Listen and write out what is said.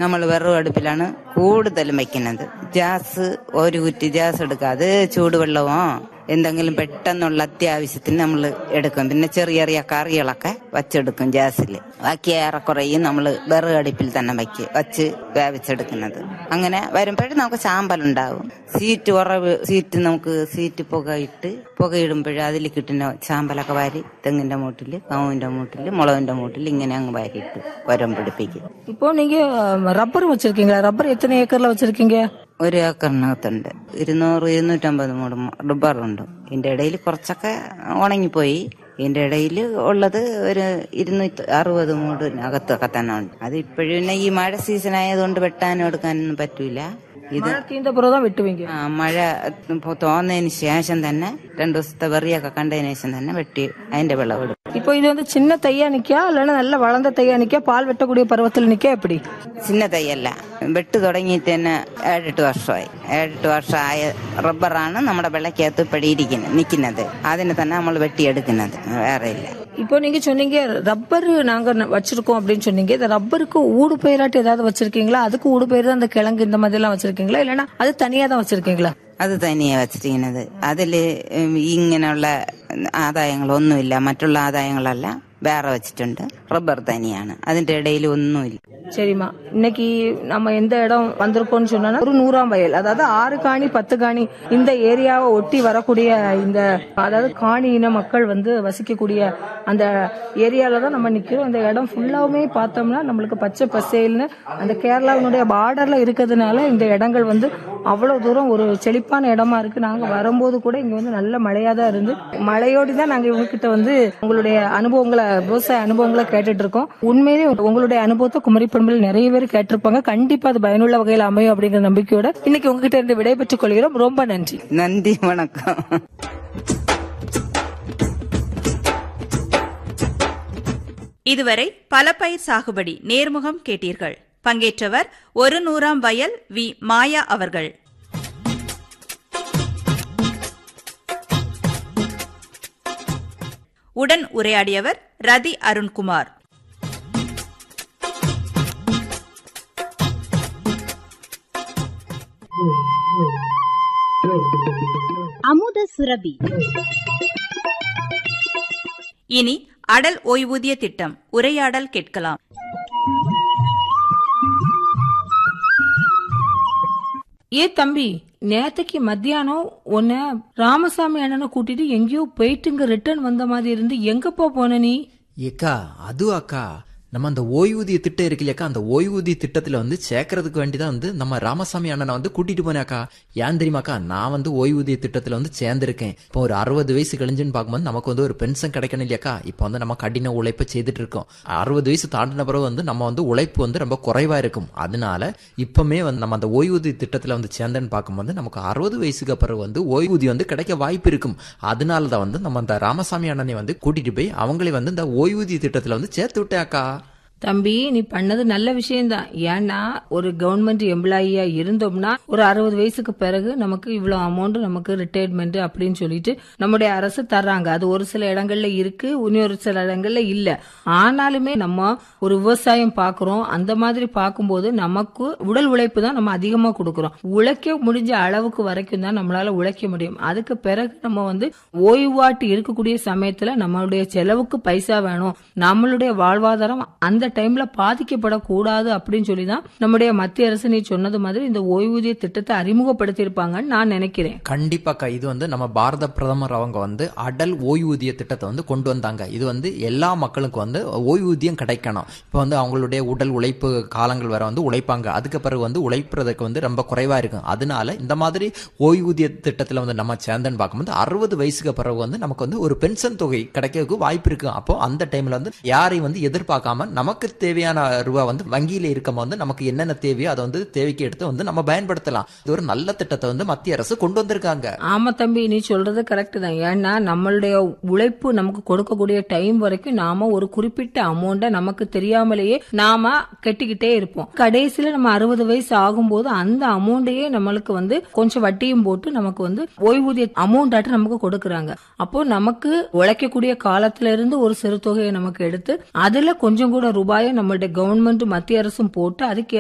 നമ്മൾ വിറക് അടുപ്പിലാണ് കൂടുതലും വെക്കുന്നത് ഗ്യാസ് ഒരു കുറ്റി ഗ്യാസ് എടുക്കുക അത് ചൂടുവെള്ളമോ എന്തെങ്കിലും പെട്ടെന്നുള്ള അത്യാവശ്യത്തിന് നമ്മൾ എടുക്കും പിന്നെ ചെറിയ ചെറിയ കറികളൊക്കെ വച്ചെടുക്കും ഗ്യാസിൽ ബാക്കി ഏറെക്കുറയും നമ്മൾ വിറക് അടുപ്പിൽ തന്നെ വയ്ക്ക് വച്ച് വേവിച്ചെടുക്കുന്നത് അങ്ങനെ വരുമ്പോഴും നമുക്ക് ചാമ്പലുണ്ടാവും സീറ്റ് ഉറവ് സീറ്റ് നമുക്ക് സീറ്റ് പുകയിട്ട് പുകയിടുമ്പോഴും അതിൽ കിട്ടുന്ന ചാമ്പലൊക്കെ വാരി തെങ്ങിന്റെ മൂട്ടിൽ കവുവിന്റെ മൂട്ടിൽ മുളകിന്റെ മൂട്ടിൽ ഇങ്ങനെ അങ്ങ് വാരിയിട്ട് ഉരം പിടിപ്പിക്കും இப்போ நீங்க ரப்பர் வச்சிருக்கீங்களா ரப்பர் எத்தனை ஏக்கர்ல வச்சிருக்கீங்க ഒരു ഏക്കറിനകത്തുണ്ട് ഇരുന്നൂറ് ഇരുന്നൂറ്റമ്പത് മൂട് റബ്ബറുണ്ട് ഇതിന്റെ ഇടയിൽ കുറച്ചൊക്കെ ഉണങ്ങിപ്പോയി ഇതിന്റെ ഇടയിൽ ഉള്ളത് ഒരു ഇരുന്നൂറ്റി അറുപത് മൂടിനകത്തൊക്കെ തന്നെ ഉണ്ട് അത് ഇപ്പോഴും പിന്നെ ഈ മഴ സീസൺ ആയതുകൊണ്ട് വെട്ടാനും എടുക്കാനൊന്നും പറ്റൂല ഇത് மழை தீர்ந்த பிறகுதான் வெட்டுவீங்க ആ, മഴ ഇപ്പൊ തോന്നതിന് ശേഷം തന്നെ രണ്ടു ദിവസത്തെ വെറിയൊക്കെ കണ്ടതിന് ശേഷം തന്നെ വെട്ടി അതിന്റെ വിളവെടുക്കും இப்போ இது வந்து சின்ன தையா நிக்கா இல்லைன்னா நல்ல வளர்ந்த தையா நிக்கா பால் வெட்டக்கூடிய பருவத்தில் நிக்கா எப்படி ചിന്ന തൈയല്ല വെട്ട് തുടങ്ങിയിട്ട് തന്നെ ഏഴെട്ട് വർഷമായി ഏഴെട്ട് വർഷമായ റബ്ബറാണ് നമ്മുടെ വിളക്കകത്ത് ഇപ്പടിയിരിക്കുന്നത് നിൽക്കുന്നത് അതിനെ തന്നെ നമ്മൾ വെട്ടിയെടുക്കുന്നത് വേറെ ഇല്ല இப்போ நீங்க சொன்னீங்க ரப்பர் நாங்க ந- வச்சிருக்கோம் அப்படின்னு சொன்னீங்க இந்த ரப்பருக்கு ஊடு பயிராட்டு ஏதாவது வச்சிருக்கீங்களா அதுக்கு ஊடு பயிர் தான் அந்த கிழங்கு இந்த மாதிரி எல்லாம் வச்சிருக்கீங்களா இல்லைன்னா அது தனியா தான் வச்சிருக்கீங்களா അത് തന്നെയാ വെച്ചിരിക്കുന്നത് അതില് ഉം, ഇങ്ങനെയുള്ള ആദായങ്ങളൊന്നുമില്ല മറ്റുള്ള ആദായങ്ങളെല്ലാം വേറെ വെച്ചിട്ടുണ്ട് റബ്ബർ തനിയാണ് അതിന്റെ ഇടയിൽ ഒന്നുമില്ല சரிம்மா இன்னைக்கு நம்ம எந்த இடம் வந்திருக்கோம்னு சொன்னா ஒரு நூறாம் வயல் அதாவது ஆறு காணி பத்து காணி இந்த ஏரியாவை ஒட்டி வரக்கூடிய இந்த அதாவது காணி இன மக்கள் வந்து வசிக்கக்கூடிய அந்த ஏரியால தான் நம்ம நிக்கிறோம் இந்த இடம் ஃபுல்லாவுமே பார்த்தோம்னா நம்மளுக்கு பச்சை பசேல்னு அந்த கேரளாவினுடைய பார்டர்ல இருக்கிறதுனால இந்த இடங்கள் வந்து அவ்வளவு தூரம் ஒரு செழிப்பான இடமா இருக்கு நாங்க வரும்போது கூட இங்க வந்து நல்ல மழையா தான் இருந்து மழையோடு தான் நாங்க இவங்க கிட்ட வந்து உங்களுடைய அனுபவங்களை விவசாய அனுபவங்களை கேட்டுட்டு இருக்கோம் உண்மையிலே உங்களுடைய அனுபவத்தை குமரி பண்பில் நிறைய பேர் கேட்டிருப்பாங்க கண்டிப்பா அது பயனுள்ள வகையில் அமையும் அப்படிங்கிற நம்பிக்கையோட இன்னைக்கு உங்ககிட்ட இருந்து விடைபெற்றுக் கொள்கிறோம் ரொம்ப நன்றி നന്ദി വണക്കം இதுவரை பல பயிர் சாகுபடி நேர்முகம் கேட்டீர்கள் பங்கேற்றவர் ஒரு நூறாம் வயல் வி மாயா அவர்கள் உடன் உரையாடியவர் ரதி அருண்குமார் அமுத சுரபி இனி அடல் ஓய்வூதிய திட்டம் உரையாடல் கேட்கலாம் ஏ தம்பி நேத்தைக்கு மத்தியானம் உன்னை ராமசாமி அண்ணனை கூட்டிட்டு எங்கேயோ போயிட்டுங்க ரிட்டர்ன் வந்த மாதிரி இருந்து எங்கப்பா போன நீ ஏக்கா அது அக்கா நம்ம அந்த ஓய்வூதிய திட்டம் இருக்கு இல்லையாக்கா அந்த ஓய்வூதிய திட்டத்துல வந்து சேர்க்கறதுக்கு வேண்டிதான் வந்து நம்ம ராமசாமி அண்ணனை வந்து கூட்டிட்டு போனேக்கா ஏன் தெரியுமாக்கா நான் வந்து ஓய்வூதிய திட்டத்துல வந்து சேர்ந்திருக்கேன் இப்போ ஒரு அறுபது வயசு கழிஞ்சுன்னு பார்க்கும்போது நமக்கு வந்து ஒரு பென்ஷன் கிடைக்கணும் இல்லையாக்கா இப்போ வந்து நம்ம கடின உழைப்பை செய்துட்டு இருக்கோம் அறுபது வயசு தாண்டின பிறகு வந்து நம்ம வந்து உழைப்பு வந்து ரொம்ப குறைவா இருக்கும் அதனால இப்பமே வந்து நம்ம அந்த ஓய்வூதிய திட்டத்துல வந்து சேர்ந்தேன்னு பார்க்கும்போது நமக்கு அறுபது வயசுக்கு பிறகு வந்து ஓய்வூதியம் வந்து கிடைக்க வாய்ப்பு இருக்கும் அதனால தான் வந்து நம்ம அந்த ராமசாமி அண்ணனை வந்து கூட்டிட்டு போய் அவங்களே வந்து இந்த ஓய்வூதிய திட்டத்துல வந்து சேர்த்து விட்டேன் அக்கா தம்பி நீ பண்ணது நல்ல விஷயம்தான் ஏன்னா ஒரு கவர்மெண்ட் எம்ப்ளாயியா இருந்தோம்னா ஒரு அறுபது வயசுக்கு பிறகு நமக்கு இவ்வளவு அமௌண்ட் நமக்கு ரிட்டையர்மெண்ட் அப்படின்னு சொல்லிட்டு நம்முடைய அரசு தர்றாங்க அது ஒரு சில இடங்கள்ல இருக்கு இன்னொரு சில இடங்கள்ல இல்ல ஆனாலுமே நம்ம ஒரு விவசாயம் பாக்குறோம் அந்த மாதிரி பார்க்கும்போது நமக்கு உடல் உழைப்பு தான் நம்ம அதிகமா கொடுக்கறோம் உழைக்க முடிஞ்ச அளவுக்கு வரைக்கும் தான் நம்மளால உழைக்க முடியும் அதுக்கு பிறகு நம்ம வந்து ஓய்வாட்டு இருக்கக்கூடிய சமயத்துல நம்மளுடைய செலவுக்கு பைசா வேணும் நம்மளுடைய வாழ்வாதாரம் அந்த டைம்ல பாதிக்கப்படக்கூடாது அப்படின்னு சொல்லி தான் நம்முடைய மத்திய அரசு நீ சொன்னது மாதிரி இந்த ஓய்வூதிய திட்டத்தை அறிமுகப்படுத்தி இருப்பாங்கன்னு நான் நினைக்கிறேன் கண்டிப்பாக்கா இது வந்து நம்ம பாரத பிரதமர் அவங்க வந்து அடல் ஓய்வூதிய திட்டத்தை வந்து கொண்டு வந்தாங்க இது வந்து எல்லா மக்களுக்கும் வந்து ஓய்வூதியம் கிடைக்கணும் இப்போ வந்து அவங்களுடைய உடல் உழைப்பு காலங்கள் வர வந்து உழைப்பாங்க அதுக்கு பிறகு வந்து உழைப்புறதுக்கு வந்து ரொம்ப குறைவா இருக்கும் அதனால இந்த மாதிரி ஓய்வூதிய திட்டத்துல வந்து நம்ம சேர்ந்தன்னு பார்க்கும்போது அறுபது வயசுக்கு பிறகு வந்து நமக்கு வந்து ஒரு பென்ஷன் தொகை கிடைக்கிறதுக்கு வாய்ப்பு இருக்கு அப்போ அந்த டைம்ல வந்து யாரையும் வந்து எதிர்பார்க்காம நமக்கு தேவையான ரூபா வந்து வங்கியில இருக்கும் வந்து நமக்கு என்னென்ன தேவையோ அதை வந்து தேவைக்கு எடுத்து வந்து நம்ம பயன்படுத்தலாம் இது ஒரு நல்ல திட்டத்தை வந்து மத்திய அரசு கொண்டு வந்திருக்காங்க ஆமா தம்பி நீ சொல்றது கரெக்ட் தான் ஏன்னா நம்மளுடைய உழைப்பு நமக்கு கொடுக்கக்கூடிய டைம் வரைக்கும் நாம ஒரு குறிப்பிட்ட அமௌண்ட நமக்கு தெரியாமலேயே நாம கட்டிக்கிட்டே இருப்போம் கடைசியில நம்ம அறுபது வயசு ஆகும்போது அந்த அமௌண்டையே நம்மளுக்கு வந்து கொஞ்சம் வட்டியும் போட்டு நமக்கு வந்து ஓய்வூதிய அமௌண்ட் ஆட்டு நமக்கு கொடுக்கறாங்க அப்போ நமக்கு உழைக்கக்கூடிய காலத்துல இருந்து ஒரு சிறு தொகையை நமக்கு எடுத்து அதுல கொஞ்சம் கூட ரூபாயை நம்மளுடைய கவர்மெண்ட் மத்திய அரசும் போட்டு அதுக்கு